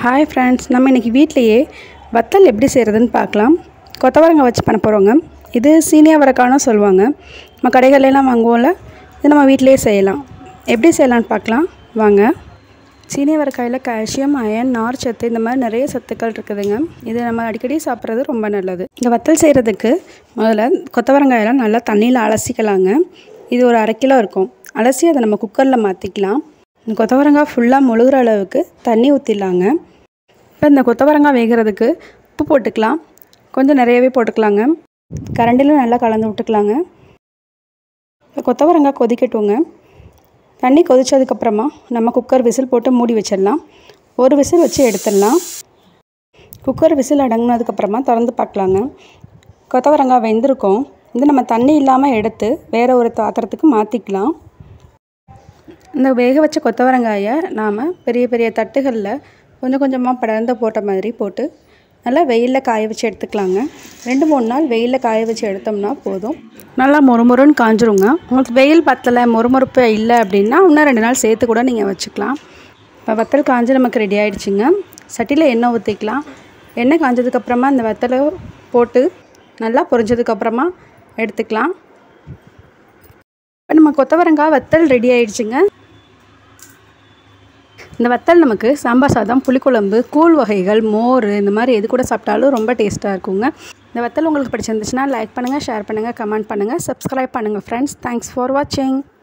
hi friends நம்ம இன்றைக்கி வீட்லேயே வத்தல் எப்படி செய்கிறதுன்னு பார்க்கலாம் கொத்தவரங்காய் வச்சு பண்ண போகிறோங்க இது சீனியா வரக்கான்னு சொல்லுவாங்க நம்ம கடைகள்லாம் வாங்குவோம்ல இது நம்ம வீட்டிலேயே செய்யலாம் எப்படி செய்யலாம்னு பார்க்கலாம் வாங்க சீனியா வரக்காயில் கால்சியம் அயன் நார் சத்து இந்த மாதிரி நிறைய சத்துக்கள் இருக்குதுங்க இது நம்ம அடிக்கடி சாப்பிட்றது ரொம்ப நல்லது இந்த வத்தல் செய்கிறதுக்கு முதல்ல கொத்தவரங்காயெல்லாம் நல்லா தண்ணியில் அலசிக்கலாங்க இது ஒரு அரை கிலோ இருக்கும் அலசி அதை நம்ம குக்கரில் மாற்றிக்கலாம் இந்த கொத்தவரங்காய் ஃபுல்லாக முழுகிற அளவுக்கு தண்ணி ஊற்றிடலாங்க இப்போ இந்த கொத்தவரங்காய் வேகிறதுக்கு உப்பு போட்டுக்கலாம் கொஞ்சம் நிறையவே போட்டுக்கலாங்க கரண்டிலும் நல்லா கலந்து விட்டுக்கலாங்க இப்போ கொத்தவரங்காய் கொதிக்கட்டுங்க தண்ணி கொதிச்சதுக்கப்புறமா நம்ம குக்கர் விசில் போட்டு மூடி வச்சிடலாம் ஒரு விசில் வச்சு எடுத்துடலாம் குக்கர் விசில் அடங்கினதுக்கப்புறமா திறந்து பார்க்கலாங்க கொத்தவரங்காய் வெந்திருக்கும் இது நம்ம தண்ணி இல்லாமல் எடுத்து வேறு ஒரு பாத்திரத்துக்கு மாற்றிக்கலாம் இந்த வேக வச்ச கொத்தவரங்காயை நாம் பெரிய பெரிய தட்டுகளில் கொஞ்சம் கொஞ்சமாக படர்ந்து போட்ட மாதிரி போட்டு நல்லா வெயிலில் காய வச்சு எடுத்துக்கலாங்க ரெண்டு மூணு நாள் வெயிலில் காய வச்சு எடுத்தோம்னா போதும் நல்லா மொறுமொறுன்னு காஞ்சிருங்க உங்களுக்கு வெயில் பத்தலை மொறுமொறுப்பு இல்லை அப்படின்னா இன்னும் ரெண்டு நாள் சேர்த்து கூட நீங்கள் வச்சுக்கலாம் இப்போ வத்தல் காஞ்சு நமக்கு ரெடி ஆகிடுச்சிங்க சட்டியில் எண்ணெய் ஊற்றிக்கலாம் எண்ணெய் காஞ்சதுக்கப்புறமா இந்த வத்தலை போட்டு நல்லா பொரிஞ்சதுக்கப்புறமா எடுத்துக்கலாம் இப்போ நம்ம கொத்தவரங்காய் வத்தல் ரெடி ஆயிடுச்சுங்க இந்த வத்தல் நமக்கு சாம்பார் சாதம் புளிக்குழம்பு கூழ் வகைகள் மோர் இந்த மாதிரி எது கூட சாப்பிட்டாலும் ரொம்ப டேஸ்ட்டாக இருக்குங்க இந்த வத்தல் உங்களுக்கு பிடிச்சிருந்துச்சுன்னா லைக் பண்ணுங்கள் ஷேர் பண்ணுங்கள் கமெண்ட் பண்ணுங்கள் சப்ஸ்கிரைப் பண்ணுங்கள் ஃப்ரெண்ட்ஸ் தேங்க்ஸ் ஃபார் வாட்சிங்